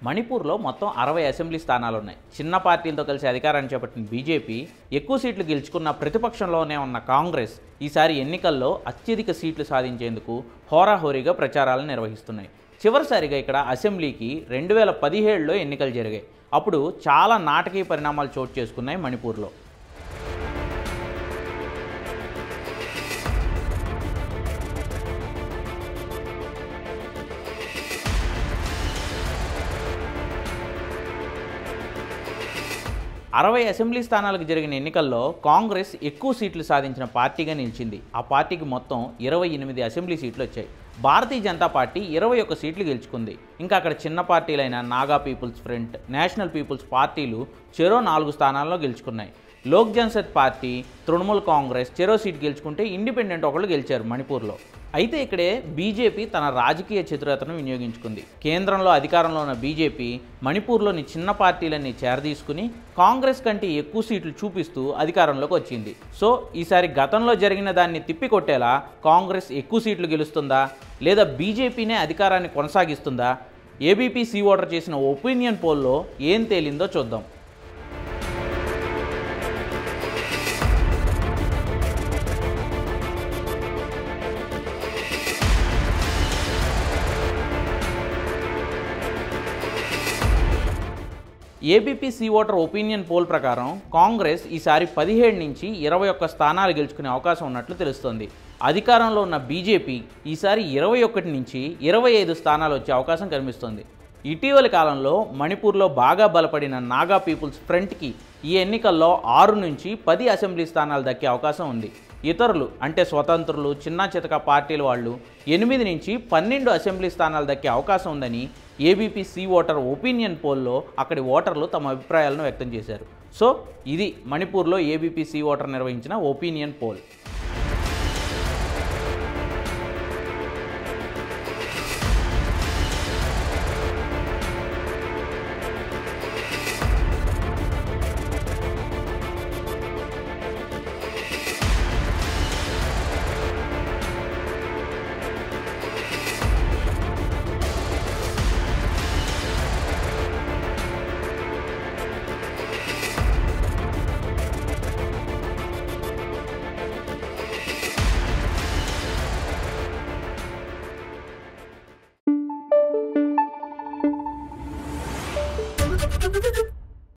మణిపూర్లో మొత్తం అరవై అసెంబ్లీ స్థానాలు ఉన్నాయి చిన్న పార్టీలతో కలిసి అధికారాన్ని చేపట్టిన బీజేపీ ఎక్కువ సీట్లు గెలుచుకున్న ప్రతిపక్షంలోనే ఉన్న కాంగ్రెస్ ఈసారి ఎన్నికల్లో అత్యధిక సీట్లు సాధించేందుకు హోరాహోరీగా ప్రచారాలను నిర్వహిస్తున్నాయి చివరిసారిగా ఇక్కడ అసెంబ్లీకి రెండు వేల పదిహేడులో ఎన్నికలు జరిగాయి అప్పుడు చాలా నాటకీయ పరిణామాలు చోటు చేసుకున్నాయి మణిపూర్లో అరవై అసెంబ్లీ స్థానాలకు జరిగిన ఎన్నికల్లో కాంగ్రెస్ ఎక్కువ సీట్లు సాధించిన పార్టీగా నిలిచింది ఆ పార్టీకి మొత్తం ఇరవై ఎనిమిది అసెంబ్లీ సీట్లు వచ్చాయి భారతీయ జనతా పార్టీ ఇరవై ఒక్క సీట్లు గెలుచుకుంది ఇంకా అక్కడ చిన్న పార్టీలైన Naga people's front national people's పార్టీలు చెరో నాలుగు స్థానాల్లో గెలుచుకున్నాయి లోక్ జనశత్ పార్టీ తృణమూల్ కాంగ్రెస్ చెరో సీట్ గెలుచుకుంటే ఇండిపెండెంట్ ఒకళ్ళు గెలిచారు మణిపూర్లో అయితే ఇక్కడే బీజేపీ తన రాజకీయ చతురతను వినియోగించుకుంది కేంద్రంలో అధికారంలో ఉన్న బీజేపీ మణిపూర్లోని చిన్న పార్టీలన్నీ చేరదీసుకుని కాంగ్రెస్ కంటే ఎక్కువ సీట్లు చూపిస్తూ అధికారంలోకి వచ్చింది సో ఈసారి గతంలో జరిగిన దాన్ని తిప్పికొట్టేలా కాంగ్రెస్ ఎక్కువ సీట్లు గెలుస్తుందా లేదా బీజేపీనే అధికారాన్ని కొనసాగిస్తుందా ఏబీపీ సీ ఓటర్ చేసిన ఒపీనియన్ పోల్లో ఏం తేలిందో చూద్దాం ABP C voter opinion poll ప్రకారం కాంగ్రెస్ ఈసారి పదిహేడు నుంచి ఇరవై ఒక్క స్థానాలు గెలుచుకునే అవకాశం ఉన్నట్లు తెలుస్తోంది అధికారంలో ఉన్న బీజేపీ ఈసారి ఇరవై ఒకటి నుంచి ఇరవై ఐదు స్థానాలు వచ్చే అవకాశం కనిపిస్తోంది ఇటీవలి కాలంలో మణిపూర్లో బాగా బలపడిన నాగా పీపుల్స్ ఫ్రంట్కి ఈ ఎన్నికల్లో ఆరు నుంచి పది అసెంబ్లీ స్థానాలు దక్కే అవకాశం ఉంది ఇతరులు అంటే స్వతంత్రులు చిన్న చితక పార్టీల వాళ్ళు ఎనిమిది నుంచి పన్నెండు అసెంబ్లీ స్థానాలు దక్కే అవకాశం ఉందని ఏబీపీ సి ఓటర్ ఒపీనియన్ పోల్లో అక్కడి ఓటర్లు తమ అభిప్రాయాలను వ్యక్తం చేశారు సో ఇది మణిపూర్లో ఏబీపీ సి ఓటర్ నిర్వహించిన ఒపీనియన్ పోల్